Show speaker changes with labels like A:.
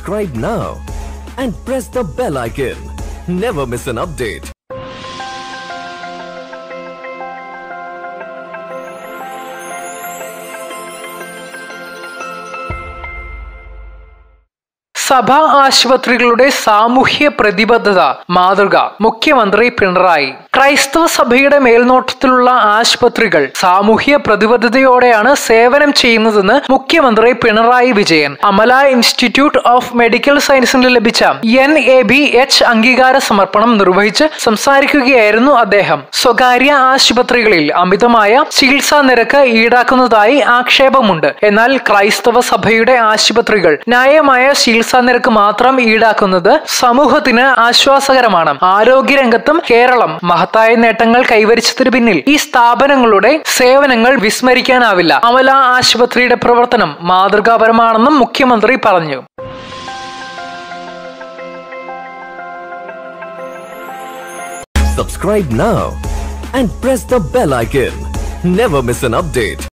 A: Subscribe now and press the bell icon. Never miss an update.
B: സഭാ ആശുപത്രികളുടെ സാമൂഹ്യ പ്രതിബദ്ധത മാതൃക മുഖ്യമന്ത്രി പിണറായി ക്രൈസ്തവ സഭയുടെ മേൽനോട്ടത്തിലുള്ള ആശുപത്രികൾ സാമൂഹ്യ പ്രതിബദ്ധതയോടെയാണ് സേവനം ചെയ്യുന്നതെന്ന് മുഖ്യമന്ത്രി Pinarayi Vijayan Amala institute of medical സയൻസിന് ലഭിച്ച എൻ എ ബി എച്ച് അംഗീകാര സമർപ്പണം നിർവഹിച്ച് സംസാരിക്കുകയായിരുന്നു അദ്ദേഹം സ്വകാര്യ ആശുപത്രികളിൽ അമിതമായ ചികിത്സാ നിരക്ക് ഈടാക്കുന്നതായി ആക്ഷേപമുണ്ട് എന്നാൽ ക്രൈസ്തവ സഭയുടെ ആശുപത്രികൾ ന്യായമായ ചികിത്സാ നിരക്ക് മാത്രം ഈടാക്കുന്നത് സമൂഹത്തിന് ആശ്വാസകരമാണ് ആരോഗ്യരംഗത്തും കേരളം മഹത്തായ നേട്ടങ്ങൾ കൈവരിച്ചതിന് പിന്നിൽ ഈ സ്ഥാപനങ്ങളുടെ സേവനങ്ങൾ വിസ്മരിക്കാനാവില്ല അമല ആശുപത്രിയുടെ പ്രവർത്തനം മാതൃകാപരമാണെന്നും മുഖ്യമന്ത്രി പറഞ്ഞു
A: Subscribe now and press the bell icon. Never miss an update.